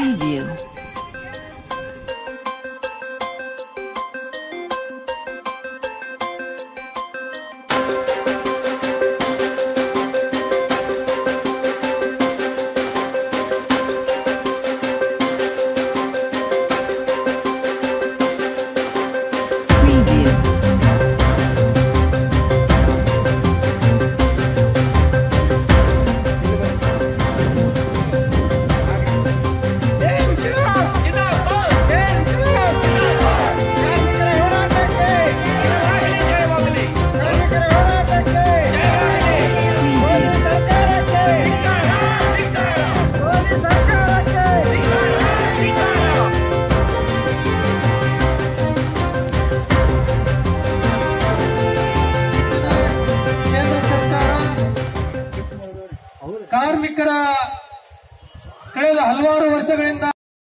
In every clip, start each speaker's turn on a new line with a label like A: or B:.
A: Preview. Preview.
B: ಕಾರ್ಮಿಕರ ಕಳೆದ ಹಲವಾರು ವರ್ಷಗಳಿಂದ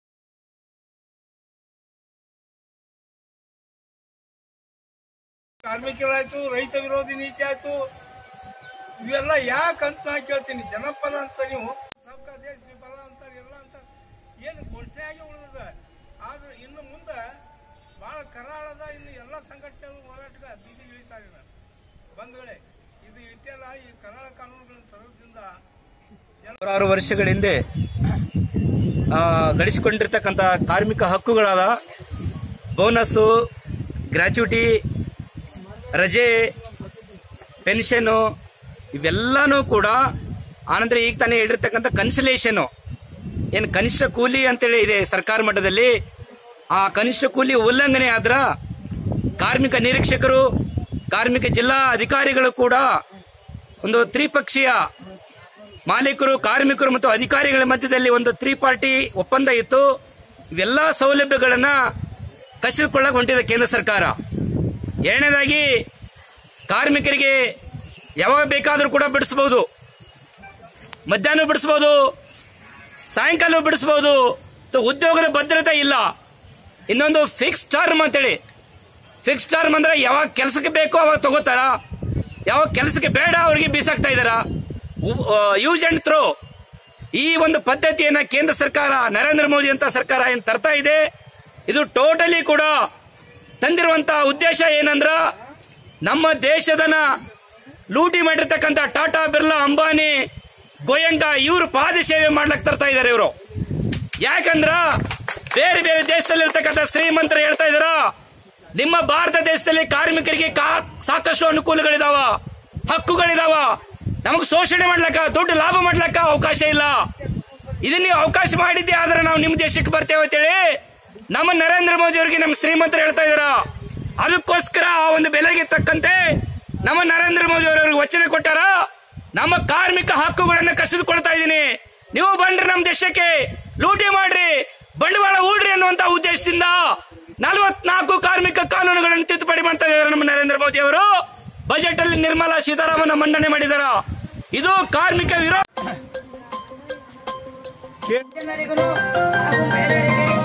C: ಕಾರ್ಮಿಕರಾಯ್ತು ರೈತ ವಿರೋಧಿ ನೀತಿ ಆಯ್ತು ಇವೆಲ್ಲ ಯಾಕಂತ ನಾ ಕೇಳ್ತೀನಿ ಜನಪದ ಅಂತ ನೀವು ಸಬ್ಕ ದೇಶ ಬಲ ಅಂತಾರೆ ಎಲ್ಲ ಅಂತಾರೆ ಏನು ಘೋಷಣೆಯಾಗಿ ಉಳಿದದ ಆದ್ರೆ ಇನ್ನು ಮುಂದೆ ಬಹಳ ಕರಾಳದ ಇನ್ನು ಎಲ್ಲ ಸಂಘಟನೆಗಳು ಹೋರಾಟಗ ಬೀದಿಗೆ ಇಳಿತಾರೆ ನಾನು ಬಂಧುಗಳೇ ಇದು ಇಟ್ಟೆಲ್ಲ ಈ ಕರಾಳ ಕಾನೂನುಗಳನ್ನು ತರೋದ್ರಿಂದ
D: ನೂರಾರು ವರ್ಷಗಳ ಹಿಂದೆ ಆ, ಗಳಿಸಿಕೊಂಡಿರ್ತಕ್ಕಂಥ ಕಾರ್ಮಿಕ ಹಕ್ಕುಗಳಾದ ಬೋನಸ್ಸು ಗ್ರಾಚ್ಯುಟಿ ರಜೆ ಪೆನ್ಷನ್ ಇವೆಲ್ಲಾನು ಕೂಡ ಆನಂತರ ಈಗ ತಾನೇ ಹೇಳಿರ್ತಕ್ಕಂಥ ಕನ್ಸಲೇಷನ್ ಏನ್ ಕನಿಷ್ಠ ಕೂಲಿ ಅಂತೇಳಿ ಇದೆ ಸರ್ಕಾರ ಮಟ್ಟದಲ್ಲಿ ಆ ಕನಿಷ್ಠ ಕೂಲಿ ಉಲ್ಲಂಘನೆ ಆದ್ರ ಕಾರ್ಮಿಕ ನಿರೀಕ್ಷಕರು ಕಾರ್ಮಿಕ ಜಿಲ್ಲಾ ಅಧಿಕಾರಿಗಳು ಕೂಡ ಒಂದು ತ್ರಿಪಕ್ಷೀಯ ಮಾಲೀಕರು ಕಾರ್ಮಿಕರು ಮತ್ತು ಅಧಿಕಾರಿಗಳ ಮಧ್ಯದಲ್ಲಿ ಒಂದು ತ್ರೀ ಪಾರ್ಟಿ ಒಪ್ಪಂದ ಇತ್ತು ಇವೆಲ್ಲಾ ಸೌಲಭ್ಯಗಳನ್ನ ಕಸಿದುಕೊಳ್ಳಕ್ ಹೊಂಟಿದೆ ಕೇಂದ್ರ ಸರ್ಕಾರ ಎರಡನೇದಾಗಿ ಕಾರ್ಮಿಕರಿಗೆ ಯಾವಾಗ ಬೇಕಾದರೂ ಕೂಡ ಬಿಡಿಸಬಹುದು ಮಧ್ಯಾಹ್ನ ಬಿಡಿಸಬಹುದು ಸಾಯಂಕಾಲ ಬಿಡಿಸಬಹುದು ಉದ್ಯೋಗದ ಭದ್ರತೆ ಇಲ್ಲ ಇನ್ನೊಂದು ಫಿಕ್ಸ್ ಟರ್ಮ್ ಅಂತೇಳಿ ಫಿಕ್ಸ್ ಟರ್ಮ್ ಅಂದ್ರೆ ಯಾವಾಗ ಕೆಲಸಕ್ಕೆ ಬೇಕೋ ಅವಾಗ ತಗೋತಾರ ಯಾವಾಗ ಕೆಲಸಕ್ಕೆ ಬೇಡ ಅವರಿಗೆ ಬೀಸಾಕ್ತಾ ಇದಾರ ಯೂಸ್ ಅಂಡ್ ಥ್ರೋ ಈ ಒಂದು ಪದ್ಧತಿಯನ್ನ ಕೇಂದ್ರ ಸರ್ಕಾರ ನರೇಂದ್ರ ಮೋದಿ ಅಂತ ಸರ್ಕಾರ ಏನ್ ತರ್ತಾ ಇದೆ ಇದು ಟೋಟಲಿ ಕೂಡ ತಂದಿರುವಂತ ಉದ್ದೇಶ ಏನಂದ್ರ ನಮ್ಮ ದೇಶದನ ಲೂಟಿ ಮಾಡಿರ್ತಕ್ಕಂಥ ಟಾಟಾ ಬಿರ್ಲಾ ಅಂಬಾನಿ ಗೋಯಂಕ ಇವರು ಪಾದ ಸೇವೆ ಮಾಡ್ಲಕ್ ತರ್ತಾ ಇದಾರೆ ಇವರು ಯಾಕಂದ್ರ ಬೇರೆ ಬೇರೆ ದೇಶದಲ್ಲಿರ್ತಕ್ಕಂಥ ಶ್ರೀಮಂತರು ಹೇಳ್ತಾ ಇದಾರ ನಿಮ್ಮ ಭಾರತ ದೇಶದಲ್ಲಿ ಕಾರ್ಮಿಕರಿಗೆ ಕಾ- ಸಾಕಷ್ಟು ಅನುಕೂಲಗಳಿದಾವ ಹಕ್ಕುಗಳಿದಾವ ನಮಗ್ ಶೋಷಣೆ ಮಾಡ್ಲಕ್ಕ ದುಡ್ಡು ಲಾಭ ಮಾಡ್ಲಕ್ಕ ಅವಕಾಶ ಇಲ್ಲ ಇದನ್ನ ನೀವು ಅವಕಾಶ ಮಾಡಿದ್ದೆ ಆದ್ರೆ ನಾವು ನಿಮ್ ದೇಶಕ್ಕೆ ಬರ್ತೇವೆ ಅಂತೇಳಿ ನಮ್ಮ ನರೇಂದ್ರ ಮೋದಿ ಅವರಿಗೆ ನಮ್ಮ ಶ್ರೀಮಂತರು ಹೇಳ್ತಾ ಇದಾರ ಅದಕ್ಕೋಸ್ಕರ ಆ ಒಂದು ಬೆಲೆಗೆ ತಕ್ಕಂತೆ ನಮ್ಮ ನರೇಂದ್ರ ಮೋದಿ ಅವರವ್ರಿಗೆ ವಚನ ಕೊಟ್ಟಾರ ನಮ್ಮ ಕಾರ್ಮಿಕ ಹಕ್ಕುಗಳನ್ನ ಕಸಿದುಕೊಳ್ತಾ ಇದೀನಿ ನೀವು ಬಂದ್ರಿ ನಮ್ಮ ದೇಶಕ್ಕೆ ಲೂಟಿ ಮಾಡ್ರಿ ಬಂಡವಾಳ ಹೂಡ್ರಿ ಅನ್ನುವಂತ ಉದ್ದೇಶದಿಂದ ನಲವತ್ನಾಲ್ಕು ಕಾರ್ಮಿಕ ಕಾನೂನುಗಳನ್ನು ತಿದ್ದುಪಡಿ ಮಾಡ್ತಾ ಇದ್ದಾರೆ ನಮ್ಮ ನರೇಂದ್ರ ಮೋದಿ ಅವರು ಬಜೆಟ್ ಅಲ್ಲಿ ನಿರ್ಮಲಾ ಸೀತಾರಾಮನ್ ಮಂಡನೆ ಮಾಡಿದಾರ ಇದು ಕಾರ್ಮಿಕ ವಿರೋಧ
E: ಜನರಿಗೂ ಹಾಗೂ ಮಹಿಳೆಯರಿಗೆ